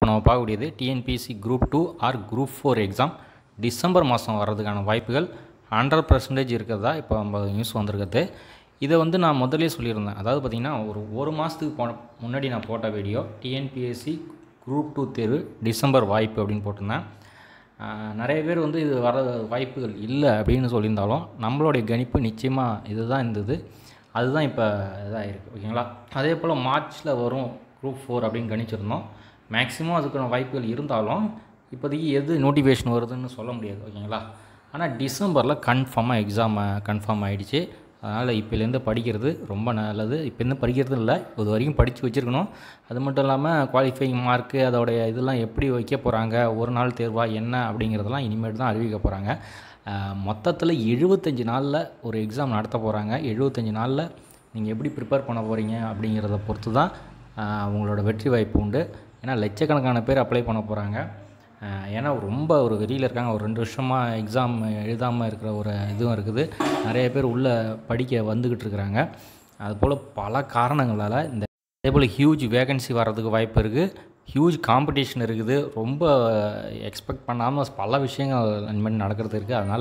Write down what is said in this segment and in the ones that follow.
நம்ம பார்க்கக்கூடியது TNPSC group two or group four exam டிசம்பர் மாதம் வர்றதுக்கான வாய்ப்புகள் ஹண்ட்ரட் பர்சன்டேஜ் இருக்கிறதா இப்போ நம்ம நியூஸ் வந்திருக்குது இதை வந்து நான் முதல்லே சொல்லியிருந்தேன் அதாவது பார்த்திங்கன்னா ஒரு ஒரு மாதத்துக்கு போ முன்னாடி நான் போட்ட வீடியோ டிஎன்பிஎஸ்சி குரூப் டூ தேர்வு டிசம்பர் வாய்ப்பு அப்படின்னு போட்டிருந்தேன் ஆஹ் நிறைய பேர் வந்து இது வர வாய்ப்புகள் இல்லை அப்படின்னு சொல்லியிருந்தாலும் நம்மளுடைய கணிப்பு நிச்சயமாக இதுதான் இருந்தது அதுதான் இப்போ இதாக இருக்குது ஓகேங்களா அதே போல் மார்ச்சில் வரும் குரூப் ஃபோர் அப்படின்னு கணிச்சிருந்தோம் மேக்ஸிமம் அதுக்கான வாய்ப்புகள் இருந்தாலும் இப்போதைக்கு எது நோட்டிஃபிகேஷன் வருதுன்னு சொல்ல முடியாது ஓகேங்களா ஆனால் டிசம்பரில் கன்ஃபார்மாக எக்ஸாம் கன்ஃபார்ம் ஆகிடுச்சு அதனால் இப்போலேருந்து படிக்கிறது ரொம்ப நல்லது இப்போலேருந்து படிக்கிறது இல்லை இது வரைக்கும் படித்து வச்சுருக்கணும் அது மட்டும் இல்லாமல் குவாலிஃபைங் மார்க்கு அதோடைய இதெல்லாம் எப்படி வைக்க போகிறாங்க ஒரு நாள் தேர்வா என்ன அப்படிங்கிறதெல்லாம் இனிமேல் தான் அறிவிக்க போகிறாங்க மொத்தத்தில் எழுபத்தஞ்சி நாளில் ஒரு எக்ஸாம் நடத்த போகிறாங்க எழுபத்தஞ்சி நாளில் நீங்கள் எப்படி ப்ரிப்பேர் பண்ண போகிறீங்க அப்படிங்கிறத பொறுத்து தான் ஆஹ் உங்களோட வெற்றி வாய்ப்பு உண்டு ஏன்னா லட்சக்கணக்கான பேர் அப்ளை பண்ண போகிறாங்க ஏன்னா ரொம்ப ஒரு வெளியில் இருக்காங்க ஒரு ரெண்டு வருஷமாக எக்ஸாம் எழுதாமல் இருக்கிற ஒரு இதுவும் இருக்குது நிறைய பேர் உள்ளே படிக்க வந்துக்கிட்டு இருக்கிறாங்க அதுபோல் பல காரணங்களால் இந்த அதே போல் ஹியூஜ் வேகன்சி வர்றதுக்கு வாய்ப்பு இருக்குது ஹியூஜ் காம்படிஷன் இருக்குது ரொம்ப எக்ஸ்பெக்ட் பண்ணாமல் பல விஷயங்கள் இந்த மாதிரி நடக்கிறது இருக்குது அதனால்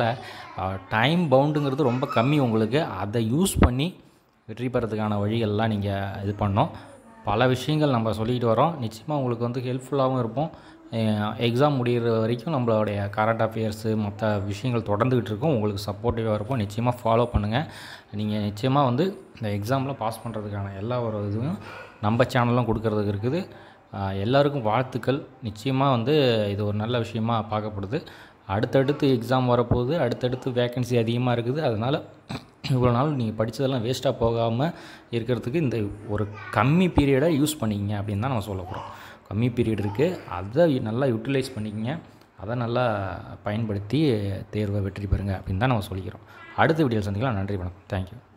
டைம் பவுண்டுங்கிறது ரொம்ப கம்மி உங்களுக்கு அதை யூஸ் பண்ணி வெற்றி பெறதுக்கான வழிகள்லாம் நீங்கள் இது பண்ணோம் பல விஷயங்கள் நம்ம சொல்லிக்கிட்டு வரோம் நிச்சயமாக உங்களுக்கு வந்து ஹெல்ப்ஃபுல்லாகவும் இருப்போம் எக்ஸாம் முடிகிற வரைக்கும் நம்மளுடைய கரண்ட் அஃபேர்ஸு மற்ற விஷயங்கள் தொடர்ந்துக்கிட்டு இருக்கும் உங்களுக்கு சப்போர்ட்டிவாக இருக்கும் நிச்சயமாக ஃபாலோ பண்ணுங்கள் நீங்கள் நிச்சயமாக வந்து இந்த எக்ஸாமில் பாஸ் பண்ணுறதுக்கான எல்லா ஒரு இதுவும் நம்ம சேனலும் கொடுக்கறதுக்கு இருக்குது ஆஹ் எல்லாருக்கும் வாழ்த்துக்கள் நிச்சயமாக வந்து இது ஒரு நல்ல விஷயமா பார்க்கப்படுது அடுத்தடுத்து எக்ஸாம் வரப்போகுது அடுத்தடுத்து வேக்கன்சி அதிகமாக இருக்குது அதனால் இவ்வளோ நாள் நீங்கள் படித்ததெல்லாம் வேஸ்ட்டாக போகாமல் இருக்கிறதுக்கு இந்த ஒரு கம்மி பீரியடை யூஸ் பண்ணிக்கிங்க அப்படின்னு தான் நம்ம சொல்ல போகிறோம் கம்மி பீரியட் இருக்குது அதை நல்லா யூட்டிலைஸ் பண்ணிக்கங்க அதை நல்லா பயன்படுத்தி தேர்வை வெற்றி பெறுங்க அப்படின்னு தான் நம்ம சொல்லிக்கிறோம் அடுத்த வீடியோ சந்திக்கலாம் நன்றி வணக்கம் தேங்க்யூ